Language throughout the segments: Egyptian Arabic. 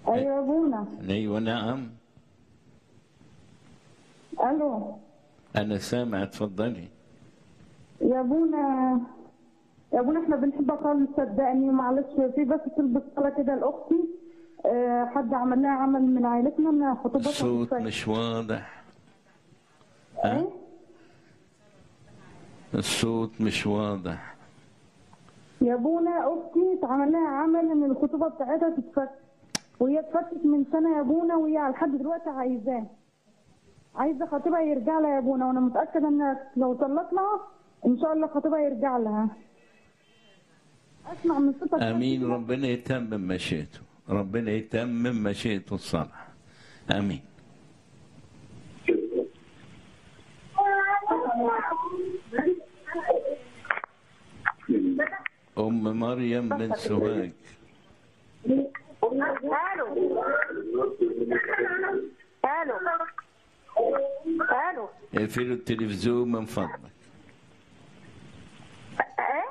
ايوه يا ابونا ايوه نعم الو انا سامع اتفضلي يا ابونا يا ابونا احنا بنحب خالص صدقني معلش في بس تلبس صلاه كده لاختي آه، حد عمل لها عمل من عائلتنا ان خطوبتها الصوت تتفك. مش واضح إيه؟ الصوت مش واضح يا ابونا اختي اتعمل لها عمل ان الخطوبه بتاعتها تتفك وهي اتفكت من سنه يا ابونا وهي لحد دلوقتي عايزاه عايزه خطيبها يرجع لها يا ابونا وانا متاكده انك لو طلقت لها ان شاء الله خطيبها يرجع لها اسمع من صوتك امين ربنا يتمم مشيئته ربنا يتمم مشيئته الصالحه امين ام مريم بن سوهاج الو الو الو اقفلوا التلفزيون من فضلك ايه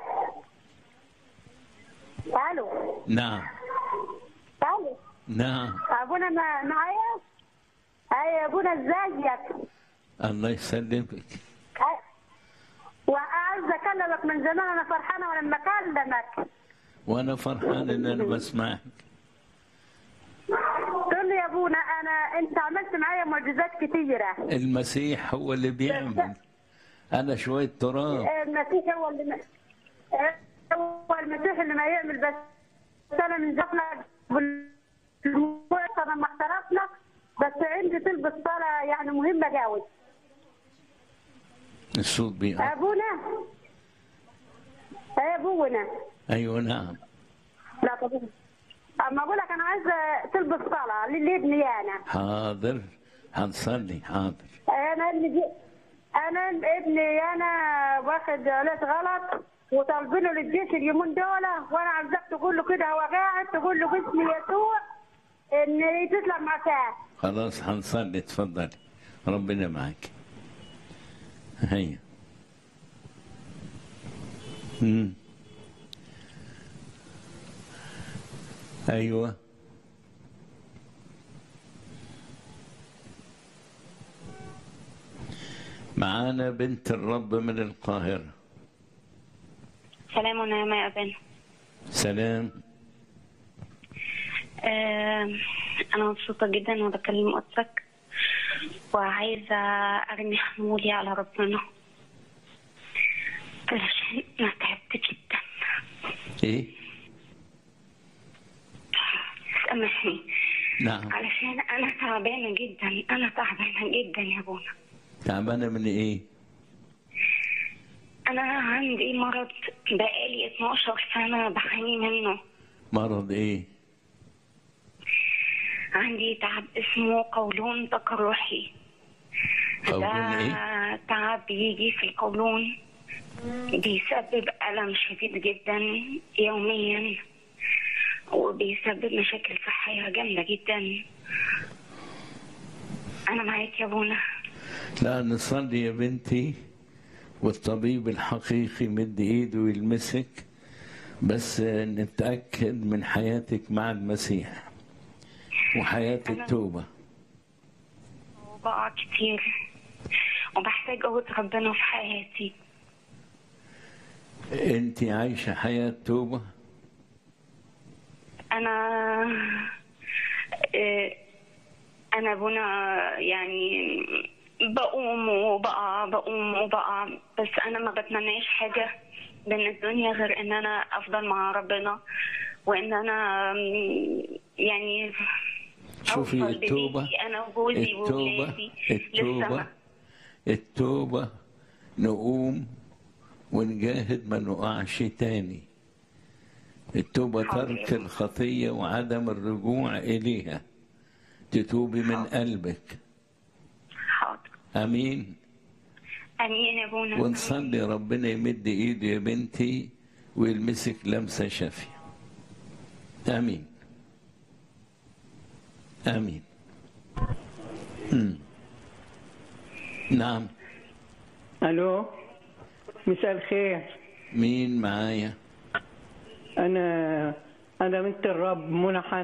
الو نعم الو نعم ابونا ما- معايا ايوه يا ابونا ازيك الله يسلمك أي- وعايز اكلمك من زمان انا فرحانه ولما اكلمك وانا فرحان ان انا بسمعك تقول لي يا ابونا انا انت عملت معايا معجزات كتيره المسيح هو اللي بيعمل انا شويه تراب المسيح هو اللي ما... هو المسيح اللي ما يعمل بس انا من زفنا بالموت انا ما احترفنا بس عندي تلبس صلاة يعني مهمة قوي الصوت بيقع ابونا يا ابونا ايوه نعم لا طبعا اما اقول لك انا عايزه تلبس صلاة لابني انا حاضر هنصلي حاضر انا ابني دي انا ابني انا واخد علاج غلط وطالبينه للجيش اليومين دول وانا عايزاك تقول له كده هو قاعد تقول له باسم يسوع ان تطلع معاه خلاص هنصلي اتفضلي ربنا معاك هيا مم. ايوه معانا بنت الرب من القاهرة سلام ونعمة يا أبانا سلام آه أنا مبسوطة جدا وأنا بكلم أختك وعايزة أرمي حمولي على ربنا علشان أنا تعبت جدا ايه سامحني نعم علشان أنا تعبانة جدا أنا تعبانة جدا يا أبونا تعبانة من ايه أنا عندي مرض بقالي 12 سنة بعاني منه مرض ايه عندي تعب اسمه قولون تقرحي قولون ده ايه تعب بيجي في القولون بيسبب ألم شديد جدا يوميا وبيسبب مشاكل صحية جامدة جدا أنا معاك يا بونا لا نصلي يا بنتي والطبيب الحقيقي مد ايده ويلمسك بس نتأكد من حياتك مع المسيح وحياة التوبة وبقع كتير وبحتاج قوة ربنا في حياتي انت عايشة حياة توبة أنا آه، أنا بنا يعني بقوم وبقع بقوم وبقع بس أنا ما بتمناش حاجة من الدنيا غير إن أنا أفضل مع ربنا وإن أنا آم، يعني شوفي أوصل التوبة ببيتي أنا وجوزي التوبة وولادي التوبة للسما التوبة نقوم ونجاهد ما نقعش تاني التوبة ترك الخطية وعدم الرجوع إليها تتوبي من قلبك حاضر أمين أمين يا بونا ونصلي ربنا يمد إيده يا بنتي ويلمسك لمسة شافية آمين آمين مم. نعم الو مساء الخير مين معايا انا انا بنت الرب منى حنان